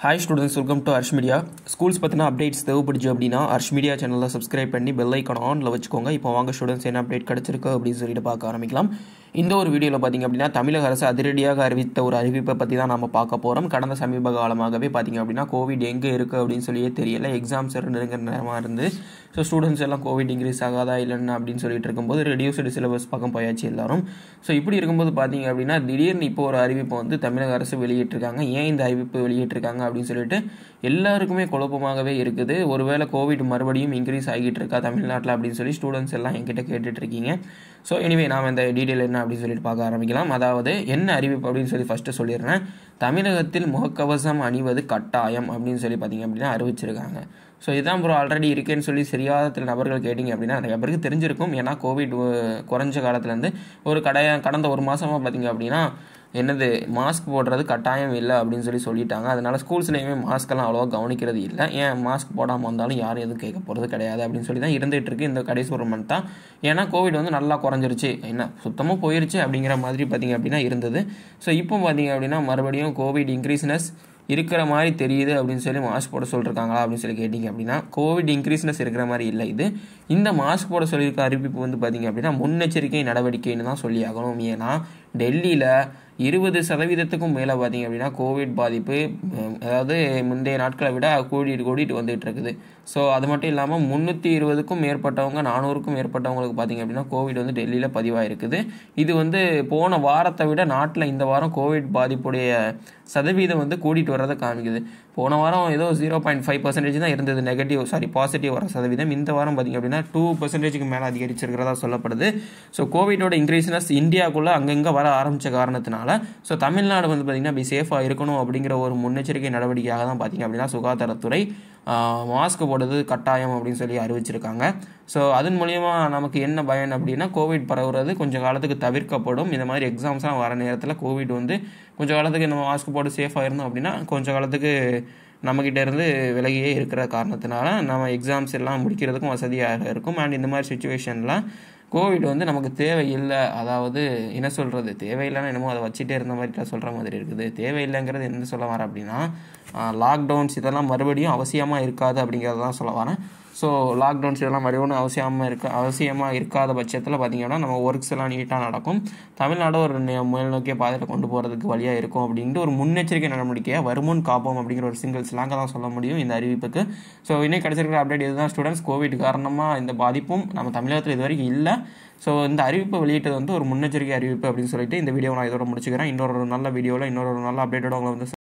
hi students welcome to Harsh media schools பற்றின updates தேவைப்படுச்சு அப்படின்னா ஹர்ஷ் மீடியா சேனலில் சப்ஸ்கிரைப் பண்ணி பெல் ஐக்கான் ஆனில் வச்சுக்கோங்க இப்போ வாங்க ஸ்டூடெண்ட்ஸ் என்ன அப்டேட் கிடச்சிருக்கு அப்படின்னு சொல்லிட்டு பார்க்க ஆரம்பிக்கலாம் இந்த ஒரு வீடியோவில் பார்த்தீங்க அப்படின்னா தமிழக அரசு அதிரடியாக அறிவித்த ஒரு அறிவிப்பை பற்றி தான் நம்ம பார்க்க போகிறோம் கடந்த சமீப காலமாகவே பார்த்தீங்க அப்படின்னா கோவிட் எங்கே இருக்குது அப்படின்னு சொல்லியே தெரியல எக்ஸாம்ஸ் நெருங்கிற நேரமாக இருந்து ஸோ ஸ்டூடெண்ட்ஸ் எல்லாம் கோவிட் இன்க்ரீஸ் ஆகாதா இல்லைன்னு அப்படின்னு சொல்லிட்டு இருக்கும்போது ரெடியூஸ்டு சிலபஸ் பக்கம் போயாச்சு எல்லாரும் ஸோ இப்படி இருக்கும்போது பார்த்தீங்க அப்படின்னா திடீர்னு இப்போ ஒரு அறிவிப்பை வந்து தமிழக அரசு வெளியிட்டிருக்காங்க ஏன் இந்த அறிவிப்பு வெளியிட்டிருக்காங்க அப்படின்னு சொல்லிட்டு எல்லாருக்குமே குழப்பமாகவே இருக்குது ஒருவேளை கோவிட் மறுபடியும் இன்க்ரீஸ் ஆகிட்டு இருக்கா தமிழ்நாட்டில் அப்படின்னு சொல்லி ஸ்டூடெண்ட்ஸ் எல்லாம் என்கிட்ட கேட்டுட்டு இருக்கீங்க ஸோ எனிவே நாம் இந்த டீட்டெயில் என்ன அப்படின்னு சொல்லிட்டு பார்க்க ஆரம்பிக்கலாம் அதாவது என்ன அறிவிப்பு அப்படின்னு சொல்லி ஃபஸ்ட்டு சொல்லிடுறேன் தமிழகத்தில் முகக்கவசம் அணிவது கட்டாயம் அப்படின்னு சொல்லி பார்த்தீங்க அப்படின்னா அறிவிச்சிருக்காங்க ஸோ இதான் ப்ரோ ஆல்ரெடி இருக்கேன்னு சொல்லி சரியாத சில நபர்கள் கேட்டிங்க அப்படின்னா நிறைய பேருக்கு தெரிஞ்சிருக்கும் ஏன்னா கோவிட் குறைஞ்ச காலத்துலேருந்து ஒரு கடைய கடந்த ஒரு மாதமாக பார்த்தீங்க அப்படின்னா என்னது மாஸ்க் போடுறது கட்டாயம் இல்லை அப்படின்னு சொல்லி சொல்லிட்டாங்க அதனால ஸ்கூல்ஸ்லேயுமே மாஸ்க்கெல்லாம் அவ்வளோவா கவனிக்கிறது இல்லை ஏன் மாஸ்க் போடாமல் வந்தாலும் யாரும் எதுவும் கேட்க போகிறது கிடையாது அப்படின்னு சொல்லி தான் இருந்துகிட்டு இருக்கு இந்த கடைசி ஒரு மந்த் தான் ஏன்னா கோவிட் வந்து நல்லா குறைஞ்சிருச்சு என்ன சுத்தமாக போயிருச்சு அப்படிங்கிற மாதிரி பார்த்தீங்க அப்படின்னா இருந்தது ஸோ இப்போ பார்த்தீங்க அப்படின்னா மறுபடியும் கோவிட் இன்க்ரீஸ்னஸ் இருக்கிற மாதிரி தெரியுது அப்படின்னு சொல்லி மாஸ்க் போட சொல்லியிருக்காங்களா அப்படின்னு சொல்லி கேட்டிங்க அப்படின்னா கோவிட் இன்க்ரீஸ்னஸ் இருக்கிற மாதிரி இல்லை இது இந்த மாஸ்க் போட சொல்லியிருக்க அறிவிப்பு வந்து பார்த்தீங்க அப்படின்னா முன்னெச்சரிக்கை நடவடிக்கைன்னு தான் சொல்லி ஆகணும் ஏன்னா டெல்லியில் இருபது சதவீதத்துக்கும் மேலே பார்த்தீங்க அப்படின்னா கோவிட் பாதிப்பு அதாவது முந்தைய நாட்களை விட கூடிட்டு கூடிட்டு வந்துட்டு இருக்குது ஸோ அது மட்டும் இல்லாமல் முந்நூற்றி இருபதுக்கும் மேற்பட்டவங்க நானூறுக்கும் மேற்பட்டவங்களுக்கு பார்த்தீங்க அப்படின்னா கோவிட் வந்து டெல்லியில் பதிவாயிருக்குது இது வந்து போன வாரத்தை விட நாட்டில் இந்த வாரம் கோவிட் பாதிப்புடைய சதவீதம் வந்து கூட்டிகிட்டு வர்றதை காமிக்குது போன வாரம் ஏதோ ஜீரோ பாயிண்ட் ஃபைவ் பர்சன்டேஜ் தான் இருந்தது நெகட்டிவ் சாரி பாசிட்டிவ் வர சதவீதம் இந்த வாரம் பார்த்திங்க அப்படின்னா டூ பர்சன்டேஜுக்கு மேலே அதிகரிச்சிருக்கிறதா சொல்லப்படுது ஸோ கோவிடோட இன்க்ரீஸ்னஸ் இந்தியாவுக்குள்ளே அங்கங்கே வர ஆரம்பித்த காரணத்தினால ஸோ தமிழ்நாடு வந்து பார்த்திங்கன்னா அப்படி சேஃபாக இருக்கணும் அப்படிங்கிற ஒரு முன்னெச்சரிக்கை நடவடிக்கையாக தான் பார்த்திங்க அப்படின்னா சுகாதாரத்துறை மாஸ்க் போடுறது கட்டாயம் அப்படின்னு சொல்லி அறிவிச்சிருக்காங்க ஸோ அதன் மூலியமா நமக்கு என்ன பயன் அப்படின்னா கோவிட் பரவுறது கொஞ்சம் காலத்துக்கு தவிர்க்கப்படும் இந்த மாதிரி எக்ஸாம்ஸ்லாம் வர நேரத்தில் கோவிட் வந்து கொஞ்சம் காலத்துக்கு நம்ம மாஸ்க் போட்டு சேஃபாக இருந்தோம் அப்படின்னா கொஞ்சம் காலத்துக்கு நம்மக்கிட்ட இருந்து விலகியே இருக்கிற காரணத்தினால நம்ம எக்ஸாம்ஸ் எல்லாம் முடிக்கிறதுக்கும் வசதியாக இருக்கும் அண்ட் இந்த மாதிரி சுச்சுவேஷனில் கோவிட் வந்து நமக்கு தேவையில்லை அதாவது என்ன சொல்கிறது தேவையில்லைன்னா என்னமோ அதை வச்சுட்டே இருந்த மாதிரி சொல்கிற மாதிரி இருக்குது தேவையில்லைங்கிறது என்ன சொல்ல வரேன் அப்படின்னா லாக்டவுன்ஸ் இதெல்லாம் மறுபடியும் அவசியமாக இருக்காது அப்படிங்கிறத தான் சொல்ல வரேன் ஸோ லாக்டவுன்ஸ் இதெல்லாம் மறுபடியும் அவசியமாக இருக்க அவசியமாக இருக்காத பட்சத்தில் பார்த்திங்கன்னா நம்ம ஒர்க்ஸ் எல்லாம் நீட்டாக நடக்கும் தமிழ்நாடு ஒரு மேல் நோக்கிய பாதையில் கொண்டு போகிறதுக்கு வழியாக இருக்கும் அப்படின்ட்டு ஒரு முன்னெச்சரிக்கை நடவடிக்கையாக வருமுன் காப்போம் அப்படிங்கிற ஒரு சிங்கிள் ஸ்லாங்க தான் சொல்ல முடியும் இந்த அறிவிப்புக்கு ஸோ இன்னும் கிடச்சிருக்கிற அப்டேட் இதுதான் ஸ்டூடெண்ட்ஸ் கோவிட் காரணமாக இந்த பாதிப்பும் நம்ம தமிழகத்தில் இது வரைக்கும் இல்லை ஸோ இந்த அறிவிப்பை வெளியிட்டது வந்து ஒரு முன்னெச்சரிக்கை அறிவிப்பு அப்படின்னு சொல்லிட்டு இந்த வீடியோ நான் இதோட முடிச்சுக்கிறேன் இன்னொரு நல்ல வீடியோவில் இன்னொரு நல்ல அப்டேட்டோட உங்களை வந்து